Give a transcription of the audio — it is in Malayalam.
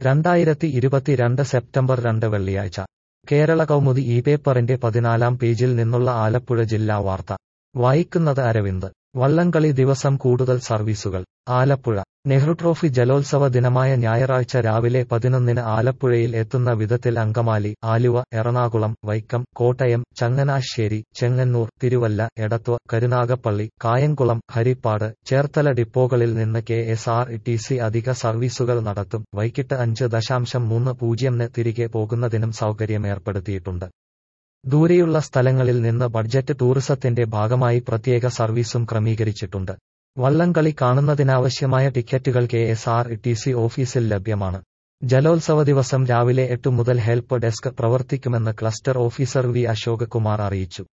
രണ്ടായിരത്തി ഇരുപത്തിരണ്ട് സെപ്റ്റംബർ രണ്ട് വെള്ളിയാഴ്ച കേരള കൗമുദി ഈ പേപ്പറിന്റെ പതിനാലാം പേജിൽ നിന്നുള്ള ആലപ്പുഴ ജില്ലാ വാർത്ത വായിക്കുന്നത് അരവിന്ദ് വള്ളംകളി ദിവസം കൂടുതൽ സർവീസുകൾ ആലപ്പുഴ നെഹ്റു ട്രോഫി ജലോത്സവ ദിനമായ ഞായറാഴ്ച രാവിലെ പതിനൊന്നിന് ആലപ്പുഴയിൽ എത്തുന്ന വിധത്തിൽ അങ്കമാലി ആലുവ എറണാകുളം വൈക്കം കോട്ടയം ചങ്ങനാശ്ശേരി ചെങ്ങന്നൂർ തിരുവല്ല എടത്വ കരുനാഗപ്പള്ളി കായംകുളം ഹരിപ്പാട് ചേർത്തല ഡിപ്പോകളിൽ നിന്ന് K S R T C അധിക സർവീസുകൾ നടത്തും വൈകിട്ട് അഞ്ച് ദശാംശം മൂന്ന് പൂജ്യംന് തിരികെ പോകുന്നതിനും സൗകര്യം ഏർപ്പെടുത്തിയിട്ടുണ്ട് ദൂരെയുള്ള സ്ഥലങ്ങളിൽ നിന്ന് ബഡ്ജറ്റ് ടൂറിസത്തിന്റെ ഭാഗമായി പ്രത്യേക സർവീസും ക്രമീകരിച്ചിട്ടുണ്ട് വള്ളംകളി കാണുന്നതിനാവശ്യമായ ടിക്കറ്റുകൾ K S R T C ഓഫീസിൽ ലഭ്യമാണ് ജലോത്സവ ദിവസം രാവിലെ എട്ട് മുതൽ ഹെൽപ്പ് ഡെസ്ക് പ്രവർത്തിക്കുമെന്ന് cluster officer V Ashok Kumar അറിയിച്ചു